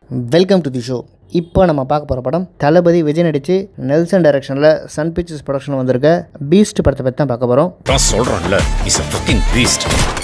welcome to the show இப்போ நம்ம பார்க்க போகிற படம் தளபதி விஜய் நடித்து நெல்சன் டைரக்ஷனில் சன் பிக்சர்ஸ் ப்ரொடக்ஷன் வந்திருக்க பீஸ்ட் படத்தை பற்றி தான் பார்க்க போகிறோம் தான் சொல்றேன்ல is a fucking beast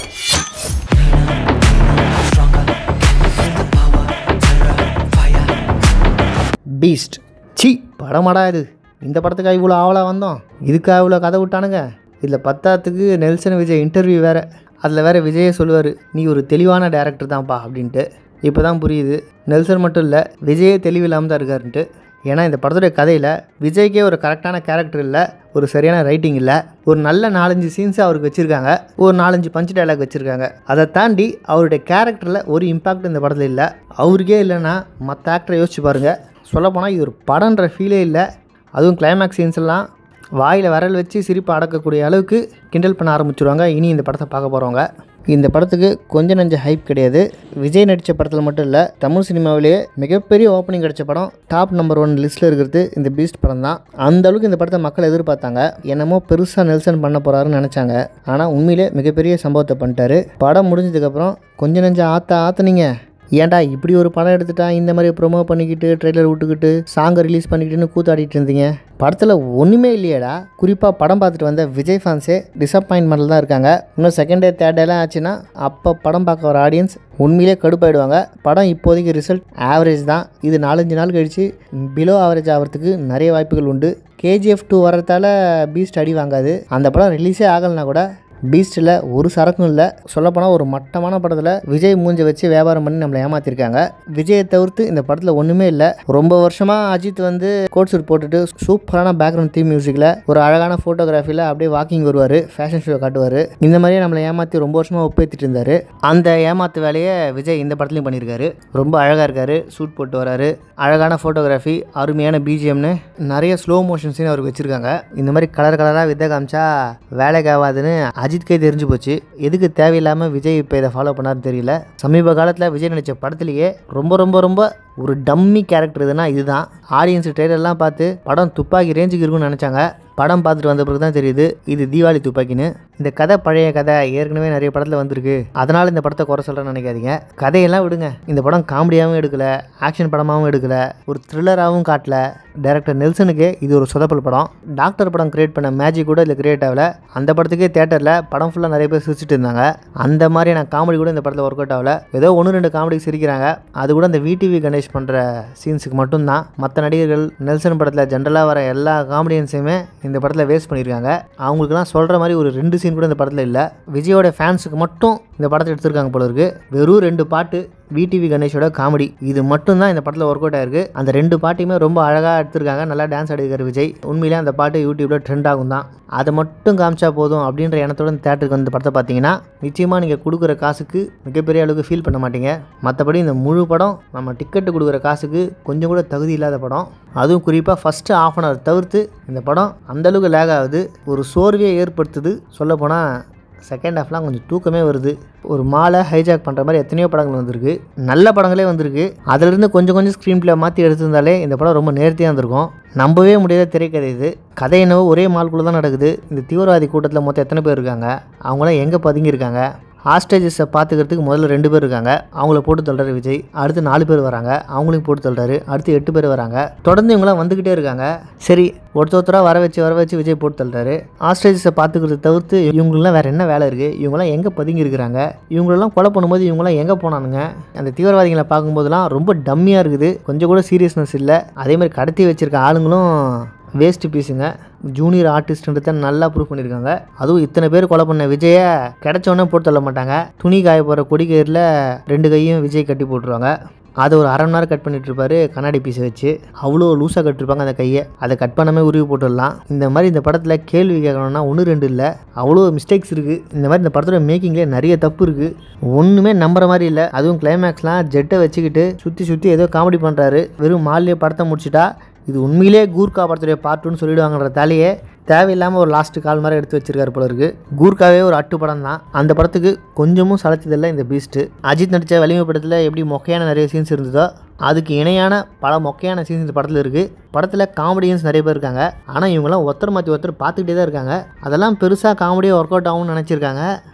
Beast சி படமாடா இது இந்த படத்துக்கு இவ்வளோ ஆவலாக வந்தோம் இதுக்காக இவ்வளோ கதை விட்டானுங்க இதில் பத்தாத்துக்கு நெல்சன் விஜய் இன்டர்வியூ வேறு அதில் வேறு விஜயே சொல்லுவார் நீ ஒரு தெளிவான டேரக்டர் தான்ப்பா அப்படின்ட்டு இப்போ தான் புரியுது நெல்சன் மட்டும் இல்லை விஜயே தெளிவில்லாமல் தான் இருக்காருன்ட்டு ஏன்னா இந்த படத்துடைய கதையில் விஜய்க்கே ஒரு கரெக்டான கேரக்டர் இல்லை ஒரு சரியான ரைட்டிங் இல்லை ஒரு நல்ல நாலஞ்சு சீன்ஸ் அவருக்கு வச்சுருக்காங்க ஒரு நாலஞ்சு பஞ்ச் டைலாக் வச்சுருக்காங்க அதை தாண்டி அவருடைய கேரக்டரில் ஒரு இம்பாக்ட் இந்த படத்தில் இல்லை அவருக்கே இல்லைன்னா மற்ற ஆக்டரை யோசிச்சு பாருங்கள் சொல்லப்போனால் இது ஒரு படன்ற ஃபீலே இல்லை அதுவும் கிளைமேக்ஸ் சீன்ஸ் எல்லாம் வாயில் விரல் வச்சு சிரிப்பு அடக்கக்கூடிய அளவுக்கு கிண்டல் பண்ண ஆரம்பிச்சிருவாங்க இனி இந்த படத்தை பார்க்க போகிறவங்க இந்த படத்துக்கு கொஞ்சம் நஞ்ச ஹைப் கிடையாது விஜய் நடித்த படத்தில் மட்டும் இல்லை தமிழ் சினிமாவிலேயே மிகப்பெரிய ஓப்பனிங் கிடைச்ச படம் டாப் நம்பர் ஒன் லிஸ்ட்டில் இருக்கிறது இந்த பீஸ்ட் படம் தான் அந்த அளவுக்கு இந்த படத்தை மக்கள் எதிர்பார்த்தாங்க என்னமோ பெருசாக நெல்சன் பண்ண போகிறாருன்னு நினச்சாங்க ஆனால் உண்மையிலே மிகப்பெரிய சம்பவத்தை பண்ணிட்டாரு படம் முடிஞ்சதுக்கப்புறம் கொஞ்சம் நஞ்ச ஆத்த ஆத்துனீங்க ஏன்டா இப்படி ஒரு படம் எடுத்துட்டா இந்த மாதிரி ப்ரொமோ பண்ணிக்கிட்டு ட்ரெய்லர் விட்டுக்கிட்டு சாங்கை ரிலீஸ் பண்ணிக்கிட்டுன்னு கூத்தாடிட்டு இருந்தீங்க படத்தில் ஒன்றுமே இல்லையேடா குறிப்பாக படம் பார்த்துட்டு வந்த விஜய் ஃபேன்ஸே டிசப்பாயின்மெண்ட்டில் தான் இருக்காங்க இன்னும் செகண்ட் டே தேர்ட் டேலாம் ஆச்சுன்னா அப்போ படம் பார்க்க வர ஆடியன்ஸ் உண்மையிலே கடுப்பாயிடுவாங்க படம் இப்போதைக்கு ரிசல்ட் ஆவரேஜ் தான் இது நாலஞ்சு நாள் கழித்து பிலோ ஆவரேஜ் ஆகிறதுக்கு நிறைய வாய்ப்புகள் உண்டு கேஜிஎஃப் டூ வரதால பீஸ்ட் அடி வாங்காது அந்த படம் ரிலீஸே ஆகலைனா கூட பீஸ்ட்டில் ஒரு சரக்கும் இல்லை சொல்லப்போனால் ஒரு மட்டமான படத்தில் விஜய் மூஞ்சை வச்சு வியாபாரம் பண்ணி நம்மளை ஏமாற்றிருக்காங்க விஜயை தவிர்த்து இந்த படத்தில் ஒன்றுமே இல்லை ரொம்ப வருஷமாக அஜித் வந்து கோட் சூட் போட்டுட்டு சூப்பரான பேக்ரவுண்ட் தீம் மியூசிக்கில் ஒரு அழகான ஃபோட்டோகிராஃபியில் அப்படியே வாக்கிங் வருவார் ஃபேஷன் ஷோ காட்டுவார் இந்த மாதிரியே நம்மளை ஏமாற்றி ரொம்ப வருஷமாக ஒப்பேற்றிட்டு இருந்தார் அந்த ஏமாத்து வேலையை விஜய் இந்த படத்துலையும் பண்ணியிருக்காரு ரொம்ப அழகாக இருக்கார் சூட் போட்டு வராரு அழகான ஃபோட்டோகிராஃபி அருமையான பிஜிஎம்னு நிறைய ஸ்லோ மோஷன் சீன் அவருக்கு வச்சுருக்காங்க இந்த மாதிரி கலர் கலராக வித்தை காமிச்சா வேலைக்கு ஆகாதுன்னு அஜித்கே தெரிஞ்சு போச்சு எதுக்கு தேவையில்லாமல் விஜய் இப்போ இதை ஃபாலோ பண்ணாருன்னு தெரியல சமீப காலத்தில் விஜய் நடித்த படத்துலேயே ரொம்ப ரொம்ப ரொம்ப ஒரு டம்மி கேரக்டர் இதுனா இதுதான் ஆடியன்ஸ் ட்ரெய்லர்லாம் பார்த்து படம் துப்பாக்கி ரேஞ்சுக்கு இருக்கும்னு நினச்சாங்க படம் பார்த்துட்டு வந்த பிறகு தான் தெரியுது இது தீபாவளி துப்பாக்கின்னு இந்த கதை பழைய கதை ஏற்கனவே நிறைய படத்தில் வந்திருக்கு அதனால் இந்த படத்தை குறை சொல்கிறேன்னு நினைக்காதீங்க கதையெல்லாம் விடுங்க இந்த படம் காமெடியாகவும் எடுக்கல ஆக்ஷன் படமாகவும் எடுக்கல ஒரு த்ரில்லராகவும் காட்டல டைரக்டர் நெல்சனுக்கு இது ஒரு சொதப்பல் படம் டாக்டர் படம் கிரியேட் பண்ண மேஜிக் கூட இதில் கிரியேட் ஆகல அந்த படத்துக்கே தேட்டரில் படம் ஃபுல்லாக நிறைய பேர் சிரிச்சிட்டு இருந்தாங்க அந்த மாதிரியான காமெடி கூட இந்த படத்தில் ஒர்க் அவுட் ஆகல ஏதோ ஒன்று ரெண்டு காமெடிக்கு சிரிக்கிறாங்க அது கூட அந்த விடிவி கணேஷ் பண்ணுற சீன்ஸுக்கு மட்டும்தான் மற்ற நடிகர்கள் நெல்சன் படத்தில் ஜென்ரலாக வர எல்லா காமெடியன்ஸையுமே இந்த படத்தில் வேஸ்ட் பண்ணியிருக்காங்க அவங்களுக்குலாம் சொல்கிற மாதிரி ஒரு ரெண்டு சீன் கூட இந்த படத்தில் இல்லை விஜயோட ஃபேன்ஸுக்கு மட்டும் இந்த படத்தை எடுத்திருக்காங்க போல இருக்கு வெறும் ரெண்டு பாட்டு விடிவி கணேஷோட காமெடி இது மட்டும்தான் இந்த படத்தில் ஒர்க் அவுட் ஆயிருக்கு அந்த ரெண்டு பாட்டையுமே ரொம்ப அழகாக எடுத்திருக்காங்க நல்லா டான்ஸ் ஆடிருக்காரு விஜய் உண்மையிலே அந்த பாட்டு யூடியூப்பில் ட்ரெண்ட் ஆகும் தான் அதை மட்டும் காமிச்சா போதும் அப்படின்ற எண்ணத்தோட இந்த தேட்டருக்கு வந்து படத்தை பார்த்தீங்கன்னா நிச்சயமாக நீங்கள் கொடுக்குற காசுக்கு மிகப்பெரிய அளவுக்கு ஃபீல் பண்ண மாட்டீங்க மற்றபடி இந்த முழு படம் நம்ம டிக்கெட்டு கொடுக்குற காசுக்கு கொஞ்சம் கூட தகுதி இல்லாத படம் அதுவும் குறிப்பாக ஃபஸ்ட்டு ஆஃப் அன் ஹவர் தவிர்த்து இந்த படம் அந்தளவுக்கு லேக் ஆகுது ஒரு சோர்வையை ஏற்படுத்துது சொல்லப்போனால் செகண்ட் ஹாஃப்லாம் கொஞ்சம் தூக்கமே வருது ஒரு மாலை ஹைஜாக் பண்ணுற மாதிரி எத்தனையோ படங்கள் வந்திருக்கு நல்ல படங்களே வந்திருக்கு அதிலிருந்து கொஞ்சம் கொஞ்சம் ஸ்க்ரீன் பிளே மாற்றி எடுத்திருந்தாலே இந்த படம் ரொம்ப நேர்த்தியாக இருந்திருக்கும் நம்பவே முடியாத திரைக்கதை இது கதை என்னவோ ஒரே மால்குள்ளே தான் நடக்குது இந்த தீவிரவாதி கூட்டத்தில் மொத்தம் எத்தனை பேர் இருக்காங்க அவங்களாம் எங்கே பதுங்கியிருக்காங்க ஹாஸ்டேஜஸை பார்த்துக்கிறதுக்கு முதல்ல ரெண்டு பேர் இருக்காங்க அவங்கள போட்டு தள்ளுறாரு விஜய் அடுத்து நாலு பேர் வராங்க அவங்களையும் போட்டு தள்ளுறாரு அடுத்து எட்டு பேர் வராங்க தொடர்ந்து இவங்களாம் வந்துக்கிட்டே இருக்காங்க சரி ஒருத்தர் ஒருத்தராக வர வச்சு வர வச்சு விஜய் போட்டு தள்ளுறாரு ஹாஸ்டேஜஸை பார்த்துக்கிறத தவிர்த்து இவங்களுக்குலாம் வேறு என்ன வேலை இருக்குது இவங்களாம் எங்கே பதுங்கி இருக்கிறாங்க இவங்களெல்லாம் கொலை பண்ணும்போது இவங்களாம் எங்கே போனானுங்க அந்த தீவிரவாதிகளை பார்க்கும்போதெல்லாம் ரொம்ப டம்மியாக இருக்குது கொஞ்சம் கூட சீரியஸ்னஸ் இல்லை அதே மாதிரி கடத்தி வச்சுருக்க ஆளுங்களும் வேஸ்ட் பீஸுங்க ஜூனியர் ஆர்டிஸ்ட்ன்றத நல்லா ப்ரூவ் பண்ணியிருக்காங்க அதுவும் இத்தனை பேர் கொலை பண்ண விஜயை கிடைச்சோன்னே போட்டு தள்ள மாட்டாங்க துணி காய போகிற கொடிக்கயிறில் ரெண்டு கையும் விஜய் கட்டி போட்டுருவாங்க அதை ஒரு அரை மணி நேரம் கட் பண்ணிட்டு இருப்பாரு கண்ணாடி பீஸை வச்சு அவ்வளோ லூஸாக கட்டிருப்பாங்க அந்த கையை அதை கட் பண்ணாமே உருவி போட்டுடலாம் இந்த மாதிரி இந்த படத்தில் கேள்வி கேட்கணும்னா ஒன்று ரெண்டு இல்லை அவ்வளோ மிஸ்டேக்ஸ் இருக்குது இந்த மாதிரி இந்த படத்தோட மேக்கிங்லேயே நிறைய தப்பு இருக்குது ஒன்றுமே நம்புற மாதிரி இல்லை அதுவும் கிளைமேக்ஸ்லாம் ஜெட்டை வச்சுக்கிட்டு சுற்றி சுற்றி ஏதோ காமெடி பண்ணுறாரு வெறும் மாலிலே படத்தை முடிச்சுட்டா இது உண்மையிலே கூர்க்கா படத்துடைய பார்ட்டுன்னு சொல்லிடுவாங்கன்ற தலையே தேவையில்லாமல் ஒரு லாஸ்ட் கால் மாதிரி எடுத்து வச்சிருக்காரு போல இருக்கு கூர்க்காவே ஒரு அட்டு படம் தான் அந்த படத்துக்கு கொஞ்சமும் சளைச்சதில்லை இந்த பீஸ்ட்டு அஜித் நடித்த வலிமை படத்தில் எப்படி மொக்கையான நிறைய சீன்ஸ் இருந்ததோ அதுக்கு இணையான பல மொக்கையான சீன்ஸ் இந்த படத்தில் இருக்குது படத்தில் காமெடியன்ஸ் நிறைய பேர் இருக்காங்க ஆனால் இவங்கெல்லாம் ஒருத்தர் மாற்றி ஒருத்தர் பார்த்துக்கிட்டே தான் இருக்காங்க அதெல்லாம் பெருசாக காமெடியாக ஒர்க் அவுட் ஆகும்னு நினச்சிருக்காங்க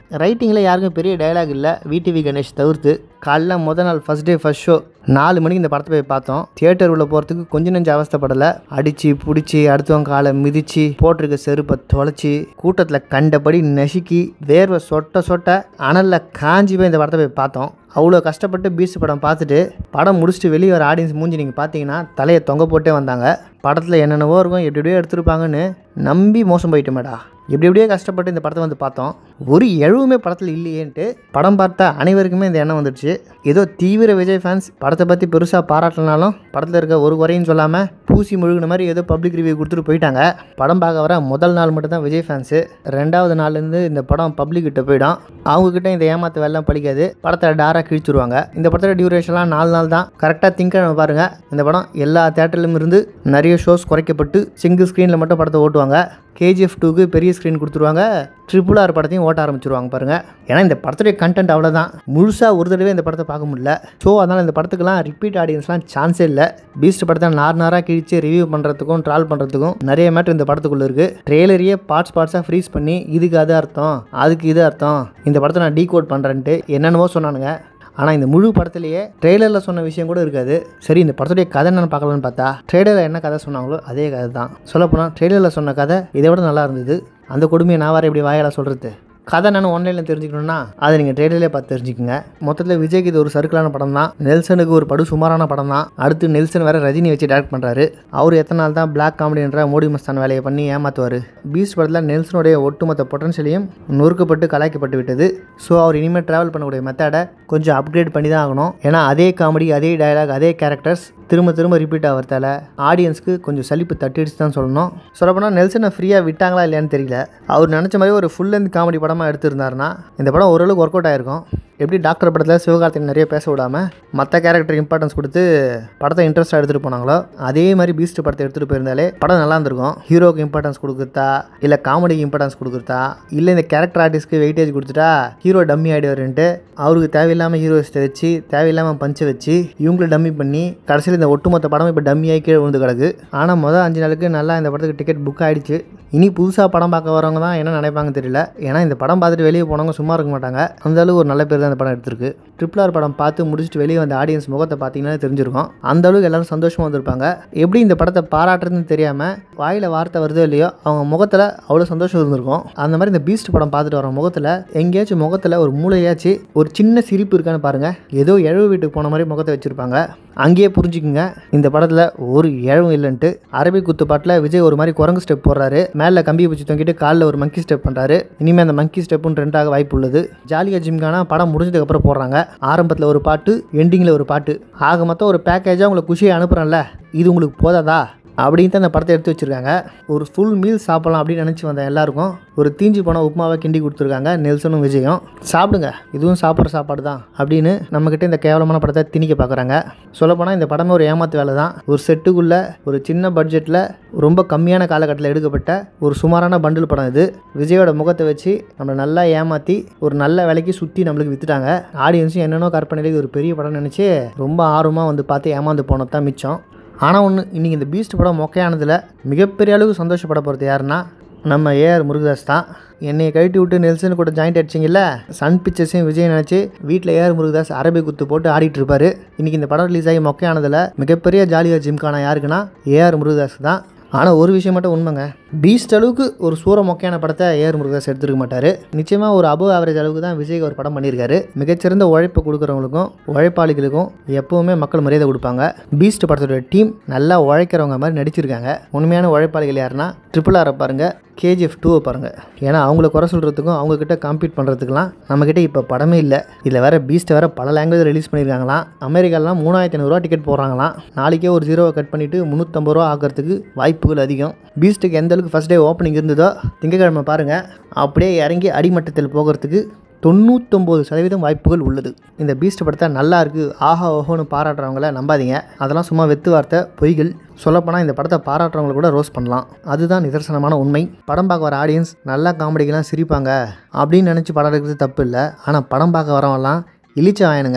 ரைட்டிங்கில் யாருக்கும் பெரிய டயலாக் இல்லை விடிவி கணேஷ் தவிர்த்து காலைல முத நாள் ஃபஸ்ட் டே ஃபஸ்ட் ஷோ நாலு மணிக்கு இந்த படத்தை போய் பார்த்தோம் தியேட்டர் உள்ள போகிறதுக்கு கொஞ்சம் நெஞ்சு அவஸ்தைப்படலை அடித்து பிடிச்சி அடுத்தவங்க காலை மிதித்து போட்டிருக்க செருப்பை தொலைச்சி கூட்டத்தில் கண்டபடி நசுக்கி வேர்வை சொட்ட சொட்ட அனலில் காஞ்சி போய் இந்த படத்தை போய் பார்த்தோம் அவ்வளோ கஷ்டப்பட்டு பீஸ் படம் பார்த்துட்டு படம் முடிச்சுட்டு வெளியே வர ஆடியன்ஸ் மூஞ்சி நீங்கள் பார்த்தீங்கன்னா தலையை தொங்க போட்டே வந்தாங்க படத்தில் என்னென்னவோ இருக்கும் எப்படி எப்படியோ எடுத்திருப்பாங்கன்னு நம்பி மோசம் போயிட்டோமேடா எப்படி எப்படியோ கஷ்டப்பட்டு இந்த படத்தை வந்து பார்த்தோம் ஒரு எழுவுமே படத்தில் இல்லையேன்ட்டு படம் பார்த்த அனைவருக்குமே இந்த எண்ணம் வந்துடுச்சு ஏதோ தீவிர விஜய் ஃபேன்ஸ் படத்தை பற்றி பெருசாக பாராட்டலனாலும் படத்தில் இருக்க ஒரு குறையும் சொல்லாமல் பூசி முழுகின மாதிரி ஏதோ பப்ளிக் ரிவ்யூ கொடுத்துட்டு போயிட்டாங்க படம் பார்க்க வர முதல் நாள் மட்டும் தான் விஜய் ஃபேன்ஸு ரெண்டாவது நாள்லேருந்து இந்த படம் பப்ளிக் கிட்ட போயிடும் அவங்கக்கிட்ட இந்த ஏமாத்து வெள்ளம் பழிக்காது படத்தை டாராக கிழிச்சிருவாங்க இந்த படத்தோட டியூரேஷன்லாம் நாலு நாள் தான் கரெக்டாக திங்கக்கிழமை பாருங்கள் இந்த படம் எல்லா தேட்டர்லையும் இருந்து நிறைய ஷோஸ் குறைக்கப்பட்டு சிங்கிள் ஸ்க்ரீனில் மட்டும் படத்தை ஓட்டுவாங்க கேஜிஎஃப் டூக்கு பெரிய ஸ்க்ரீன் கொடுத்துருவாங்க ட்ரிபிள் ஆர் படத்தையும் ஓட்ட ஆரம்பிச்சிருவாங்க பாருங்கள் ஏன்னா இந்த படத்துடைய கண்டென்ட் அவ்வளோதான் முழுசாக ஒரு தடவை இந்த படத்தை பார்க்க முடியல ஸோ அதனால் இந்த படத்துக்குலாம் ரிப்பீட் ஆடியன்ஸ்லாம் சான்ஸே இல்லை பீஸ்ட் படத்தை நார் நாராக கிழிச்சு ரிவ்யூ பண்ணுறதுக்கும் ட்ரால் பண்ணுறதுக்கும் நிறைய மேட்ரு இந்த படத்துக்குள்ளே இருக்குது ட்ரெய்லரையே பார்ட்ஸ் பார்ட்ஸாக ஃப்ரீஸ் பண்ணி இதுக்கு அது அர்த்தம் அதுக்கு இது அர்த்தம் இந்த படத்தை நான் டீகோட் பண்ணுறேன்ட்டு என்னென்னவோ சொன்னானுங்க ஆனால் இந்த முழு படத்துலேயே ட்ரெய்லரில் சொன்ன விஷயம் கூட இருக்காது சரி இந்த படத்துடைய கதை என்னன்னு பார்க்கலான்னு பார்த்தா ட்ரெய்லரில் என்ன கதை சொன்னாங்களோ அதே கதை தான் சொல்லப்போனால் ட்ரெய்லரில் சொன்ன கதை இதை விட நல்லா இருந்தது அந்த கொடுமையை நான் வர இப்படி வாயால் சொல்கிறது கதை என்னன்னு ஒன்லைனில் தெரிஞ்சுக்கணும்னா அதை நீங்கள் ட்ரெய்லர்லேயே பார்த்து தெரிஞ்சுக்கங்க மொத்தத்தில் விஜய்க்கு இது ஒரு சர்க்கிளான படம் தான் நெல்சனுக்கு ஒரு படு சுமாரான படம் தான் அடுத்து நெல்சன் வேற ரஜினி வச்சு டேரக்ட் பண்ணுறாரு அவர் எத்தனை நாள் தான் பிளாக் காமெடின்ற மோடி மஸ்தான் வேலையை பண்ணி ஏமாற்றுவார் பீஸ்ட் படத்தில் நெல்சனுடைய ஒட்டுமொத்த பொட்டன்ஷியலையும் நொறுக்கப்பட்டு கலாய்க்கப்பட்டு விட்டது ஸோ அவர் இனிமேல் ட்ராவல் பண்ணக்கூடிய மெத்தடை கொஞ்சம் அப்கிரேட் பண்ணி தான் ஆகணும் ஏன்னா அதே காமெடி அதே டயலாக் அதே கேரக்டர்ஸ் திரும்ப திரும்ப ரிப்பீட் ஆகிறதால ஆடியன்ஸ்க்கு கொஞ்சம் சலிப்பு தட்டிடுச்சு தான் சொல்லணும் சொல்லப்போனால் நெல்சனை ஃப்ரீயாக விட்டாங்களா இல்லையான்னு தெரியல அவர் நினச்ச மாதிரி ஒரு ஃபுல் லென்த் காமெடி படமாக எடுத்திருந்தாருன்னா இந்த படம் ஓரளவுக்கு ஒர்க் அவுட் ஆயிருக்கும் எப்படி டாக்டர் படத்தில் சிவகார்த்திகேயன் நிறைய பேச விடாமல் மற்ற கேரக்டர் இம்பார்ட்டன்ஸ் கொடுத்து படத்தை இன்ட்ரெஸ்ட்டாக எடுத்துகிட்டு போனாங்களோ அதே மாதிரி பீஸ்ட் படத்தை எடுத்துகிட்டு போயிருந்தாலே படம் நல்லா இருந்திருக்கும் ஹீரோக்கு இம்பார்ட்டன்ஸ் கொடுக்குறதா இல்லை காமெடிக்கு இம்பார்ட்டன்ஸ் கொடுக்குறதா இல்லை இந்த கேரக்டர் ஆர்டிஸ்ட்க்கு வெயிட்டேஜ் கொடுத்துட்டா ஹீரோ டம்மி ஆகிடுவாருன்ட்டு அவருக்கு தேவையில்லாமல் ஹீரோயிஸ்ட்டை வச்சு தேவையில்லாமல் பஞ்சை வச்சு இவங்களை டம்மி பண்ணி கடைசியில் இந்த ஒட்டுமொத்த படம் இப்போ டம்மியாகி கீழே விழுந்து கிடக்கு ஆனால் மொதல் அஞ்சு நாளுக்கு நல்லா இந்த படத்துக்கு டிக்கெட் புக் ஆகிடுச்சு இனி புதுசாக படம் பார்க்க வரவங்க தான் என்ன நினைப்பாங்க தெரியல ஏன்னா இந்த படம் பார்த்துட்டு வெளியே போனவங்க சும்மா இருக்க மாட்டாங்க அந்த அளவுக்கு ஒரு நல்ல பேர் தான் இந்த படம் எடுத்திருக்கு ட்ரிபிள் ஆர் படம் பார்த்து முடிச்சுட்டு வெளியே வந்த ஆடியன்ஸ் முகத்தை பார்த்தீங்கன்னா தெரிஞ்சிருக்கும் அந்த அளவுக்கு எல்லாரும் சந்தோஷமாக வந்திருப்பாங்க எப்படி இந்த படத்தை பாராட்டுறதுன்னு தெரியாமல் வாயில் வார்த்தை வருதோ இல்லையோ அவங்க முகத்தில் அவ்வளோ சந்தோஷம் இருந்திருக்கும் அந்த மாதிரி இந்த பீஸ்ட் படம் பார்த்துட்டு வர முகத்தில் எங்கேயாச்சும் முகத்தில் ஒரு மூளையாச்சு ஒரு சின்ன சிரிப்பு இருக்கான்னு பாருங்கள் ஏதோ எழவு வீட்டுக்கு போன மாதிரி முகத்தை வச்சுருப்பாங்க அங்கேயே புரிஞ்சுக்குங்க இந்த படத்தில் ஒரு இழவும் இல்லைன்ட்டு அரபி குத்து பாட்டில் விஜய் ஒரு மாதிரி குரங்கு ஸ்டெப் போடுறாரு மேலே கம்பி பிடிச்சி தொங்கிட்டு காலில் ஒரு மங்கி ஸ்டெப் பண்ணுறாரு இனிமேல் அந்த மங்கி ஸ்டெப்பும் ட்ரெண்டாக வாய்ப்பு உள்ளது ஜாலியா ஜிம்கானா படம் முடிஞ்சதுக்கப்புறம் போடுறாங்க ஆரம்பத்தில் ஒரு பாட்டு எண்டிங்கில் ஒரு பாட்டு ஆக மொத்தம் ஒரு பேக்கேஜாக உங்களுக்கு குஷியை அனுப்புகிறேன்ல இது உங்களுக்கு போதாதா அப்படின்ட்டு அந்த படத்தை எடுத்து வச்சுருக்காங்க ஒரு ஃபுல் மீல் சாப்பிடலாம் அப்படின்னு நினச்சி வந்த எல்லாருக்கும் ஒரு தீஞ்சு போன உப்புமாவை கிண்டி கொடுத்துருக்காங்க நெல்சனும் விஜயும் சாப்பிடுங்க இதுவும் சாப்பிட்ற சாப்பாடு தான் அப்படின்னு நம்மக்கிட்ட இந்த கேவலமான படத்தை திணிக்க பார்க்குறாங்க சொல்லப்போனால் இந்த படமே ஒரு ஏமாத்து வேலை தான் ஒரு செட்டுக்குள்ளே ஒரு சின்ன பட்ஜெட்டில் ரொம்ப கம்மியான காலகட்டத்தில் எடுக்கப்பட்ட ஒரு சுமாரான பண்டில் படம் இது விஜயோட முகத்தை வச்சு நம்மளை நல்லா ஏமாற்றி ஒரு நல்ல விலைக்கு சுற்றி நம்மளுக்கு விற்றுட்டாங்க ஆடியன்ஸும் என்னென்னோ கற்பனையில இது ஒரு பெரிய படம் நினச்சி ரொம்ப ஆர்வமாக வந்து பார்த்து ஏமாந்து போனது தான் மிச்சம் ஆனால் ஒன்று இன்றைக்கி இந்த பீஸ்ட் படம் மொக்கையானதில் மிகப்பெரிய அளவுக்கு சந்தோஷப்பட போகிறது யாருன்னா நம்ம ஏஆர் முருகதாஸ் தான் என்னையை கழட்டி விட்டு நெல்சன் கூட ஜாயிண்ட் அடிச்சிங்கல்ல சன் பிக்சர்ஸையும் விஜய் நினச்சி வீட்டில் ஏஆர் முருகதாஸ் அரபி குத்து போட்டு ஆடிட்டு இருப்பாரு இன்றைக்கி இந்த படம் ரிலீஸ் ஆகி மொக்கையானதில் மிகப்பெரிய ஜாலியாக ஜிம்கான யாருக்குன்னா ஏஆர் முருகதாஸ் தான் ஆனால் ஒரு விஷயம் மட்டும் உண்மைங்க பீஸ்ட் அளவுக்கு ஒரு சூர மொக்கையான படத்தை ஏஆர் முருகதாஸ் எடுத்துருக்க மாட்டார் நிச்சயமாக ஒரு அபவ் ஆவரேஜ் அளவுக்கு தான் விஜய்க்கு ஒரு படம் பண்ணியிருக்காரு மிகச்சிறந்த உழைப்பு கொடுக்குறவங்களுக்கும் உழைப்பாளிகளுக்கும் எப்பவுமே மக்கள் மரியாதை கொடுப்பாங்க பீஸ்ட் படத்தோட டீம் நல்லா உழைக்கிறவங்க மாதிரி நடிச்சிருக்காங்க உண்மையான உழைப்பாளிகள் யாருன்னா ட்ரிபிள் ஆரை பாருங்க கேஜிஎஃப் டூவை பாருங்கள் ஏன்னா அவங்கள குறை சொல்கிறதுக்கும் அவங்கக்கிட்ட காம்பீட் பண்ணுறதுக்குலாம் நம்மக்கிட்ட இப்போ படமே இல்லை இதில் வேறு பீஸ்ட்டை வேறு பல லாங்குவேஜ் ரிலீஸ் பண்ணியிருக்காங்களாம் அமெரிக்காலாம் மூணாயிரத்தி ஐநூறுரூவா டிக்கெட் போடுறாங்களாம் நாளைக்கே ஒரு ஜீரோவை கட் பண்ணிவிட்டு முந்நூற்றம்பது ரூபா ஆகிறதுக்கு வாய்ப்புகள் அதிகம் பீஸ்ட்டுக்கு எந்த அளவுக்கு ஃபஸ்ட் டே ஓப்பனிங் இருந்ததோ திங்கக்கிழமை பாருங்கள் அப்படியே இறங்கி அடிமட்டத்தில் போகிறதுக்கு தொண்ணூத்தொம்பது சதவீதம் வாய்ப்புகள் உள்ளது இந்த பீஸ்ட் படத்தை நல்லா இருக்குது ஆஹா ஓஹோன்னு பாராட்டுறவங்கள நம்பாதீங்க அதெல்லாம் சும்மா வெத்து வார்த்தை பொய்கள் சொல்லப்போனால் இந்த படத்தை பாராட்டுறவங்கள கூட ரோஸ் பண்ணலாம் அதுதான் நிதர்சனமான உண்மை படம் பார்க்க வர ஆடியன்ஸ் நல்லா காமெடிக்கெல்லாம் சிரிப்பாங்க அப்படின்னு நினச்சி படம் எடுக்கிறது தப்பு இல்லை ஆனால் படம் பார்க்க வரவங்கலாம் இழிச்ச ஆயனுங்க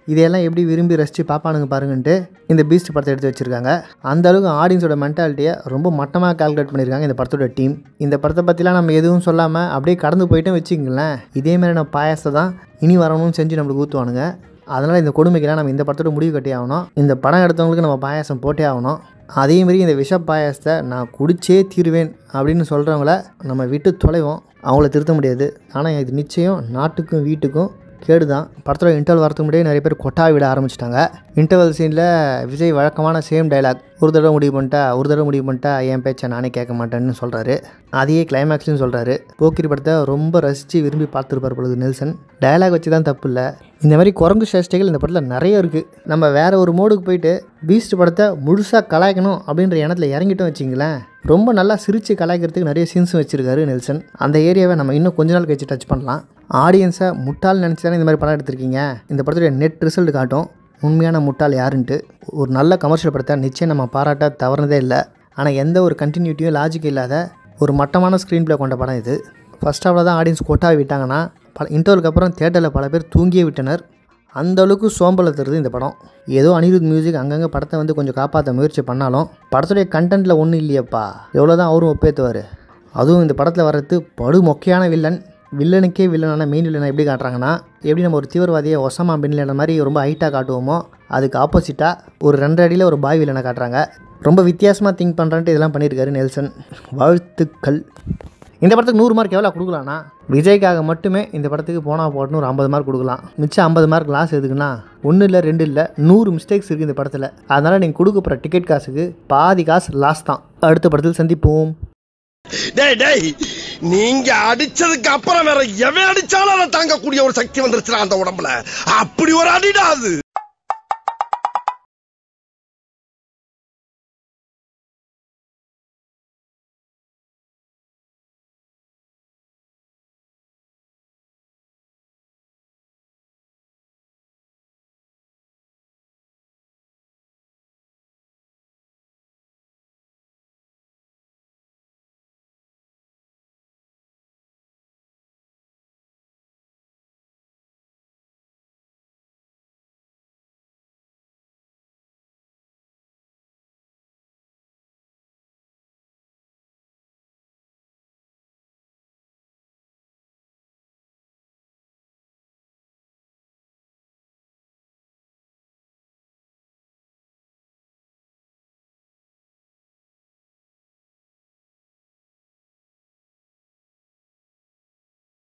இதையெல்லாம் எப்படி விரும்பி ரசித்து பார்ப்பானுங்க பாருங்கன்ட்டு இந்த பீஸ்ட் படத்தை எடுத்து வச்சுருக்காங்க அந்த அளவுக்கு ஆடியன்ஸோட மென்டாலிட்டியை ரொம்ப மட்டமாக கால்குலேட் பண்ணியிருக்காங்க இந்த படத்தோட டீம் இந்த படத்தை பற்றிலாம் நம்ம எதுவும் சொல்லாமல் அப்படியே கடந்து போயிட்டே வச்சுங்களேன் இதே மாதிரியான பாயாசத்தை தான் இனி வரணும்னு செஞ்சு நம்மளுக்கு ஊற்றுவானுங்க அதனால் இந்த கொடுமைக்கெல்லாம் நம்ம இந்த படத்தோட முடிவு கட்டி ஆகணும் இந்த படம் எடுத்தவங்களுக்கு நம்ம பாயாசம் போட்டே ஆகணும் அதே மாதிரி இந்த விஷ பாயாசத்தை நான் குடிச்சே தீருவேன் அப்படின்னு சொல்கிறவங்கள நம்ம விட்டு தொலைவோம் அவங்கள திருத்த முடியாது ஆனால் இது நிச்சயம் நாட்டுக்கும் வீட்டுக்கும் கேடு தான் படத்தில் இன்டர்வல் வரதுக்கு முன்னாடியே நிறைய பேர் கொட்டா விட ஆரம்பிச்சிட்டாங்க இன்டர்வல் சீனில் விஜய் வழக்கமான சேம் டைலாக் ஒரு தடவை முடிவு பண்ணிட்டா ஒரு தடவை முடிவு பண்ணிட்டா என் பேச்சை நானே கேட்க மாட்டேன்னு சொல்கிறாரு அதையே கிளைமேக்ஸ்லையும் சொல்கிறாரு போக்கிரி படத்தை ரொம்ப ரசித்து விரும்பி பார்த்துருப்பார் பொழுது நெல்சன் டயலாக் வச்சு தான் தப்பு இல்லை இந்த மாதிரி குரங்கு சேஷ்டைகள் இந்த படத்தில் நிறைய இருக்குது நம்ம வேறு ஒரு மோடுக்கு போயிட்டு பீஸ்ட் படத்தை முழுசாக கலாய்க்கணும் அப்படின்ற எண்ணத்தில் இறங்கிட்டோம் வச்சிங்களேன் ரொம்ப நல்லா சிரித்து கலாய்க்கிறதுக்கு நிறைய சீன்ஸும் வச்சுருக்காரு நெல்சன் அந்த ஏரியாவை நம்ம இன்னும் கொஞ்ச நாள் கழிச்சு டச் பண்ணலாம் ஆடியன்ஸை முட்டாள் நினச்சி தானே இந்த மாதிரி படம் எடுத்திருக்கீங்க இந்த படத்துடைய நெட் ரிசல்ட் காட்டும் உண்மையான முட்டாள் யாருன்ட்டு ஒரு நல்ல கமர்ஷியல் படத்தை நிச்சயம் நம்ம பாராட்ட தவறுனதே இல்லை ஆனால் எந்த ஒரு கண்டினியூட்டியும் லாஜிக் இல்லாத ஒரு மட்டமான ஸ்க்ரீன் ப்ளே கொண்ட படம் இது ஃபஸ்ட் ஹாஃபில் தான் ஆடியன்ஸ் கொட்டாவி விட்டாங்கன்னா பல இன்டர்வலுக்கு அப்புறம் தேட்டரில் பல பேர் தூங்கியே விட்டனர் அந்த அளவுக்கு சோம்பலை தருது இந்த படம் ஏதோ அனிருத் மியூசிக் அங்கங்கே படத்தை வந்து கொஞ்சம் காப்பாற்ற முயற்சி பண்ணாலும் படத்துடைய கண்டென்ட்டில் ஒன்றும் இல்லையப்பா எவ்வளோ தான் அவரும் ஒப்பேற்றுவார் அதுவும் இந்த படத்தில் வர்றது படு மொக்கையான வில்லன் வில்லனுக்கே வில்லனான மெயின் வில்லனை எப்படி காட்டுறாங்கன்னா எப்படி நம்ம ஒரு தீவிரவாதியை ஒசமா பின்லேன மாதிரி ரொம்ப ஹைட்டாக காட்டுவோமோ அதுக்கு ஆப்போசிட்டாக ஒரு ரெண்டு அடியில் ஒரு பாய் வில்லனை காட்டுறாங்க ரொம்ப வித்தியாசமாக திங்க் பண்ணுறன்ட்டு இதெல்லாம் பண்ணியிருக்காரு நெல்சன் வாழ்த்துக்கள் இந்த படத்துக்கு நூறு மார்க் எவ்வளோ கொடுக்கலாம்னா விஜய்க்காக மட்டுமே இந்த படத்துக்கு போனால் போட்டுன்னு ஒரு ஐம்பது மார்க் கொடுக்கலாம் மிச்சம் ஐம்பது மார்க் லாஸ் எதுக்குன்னா ஒன்றும் இல்லை ரெண்டு இல்லை நூறு மிஸ்டேக்ஸ் இருக்குது இந்த படத்தில் அதனால் நீங்கள் கொடுக்க போகிற டிக்கெட் காசுக்கு பாதி காசு லாஸ் தான் அடுத்த படத்தில் சந்திப்போம் டேய் டேய் நீங்க அடிச்சதுக்கு அப்புறம் வேற எவன் அடிச்சாலும் அதை தாங்கக்கூடிய ஒரு சக்தி வந்துருச்சுடா அந்த உடம்புல அப்படி ஒரு அடிடா அது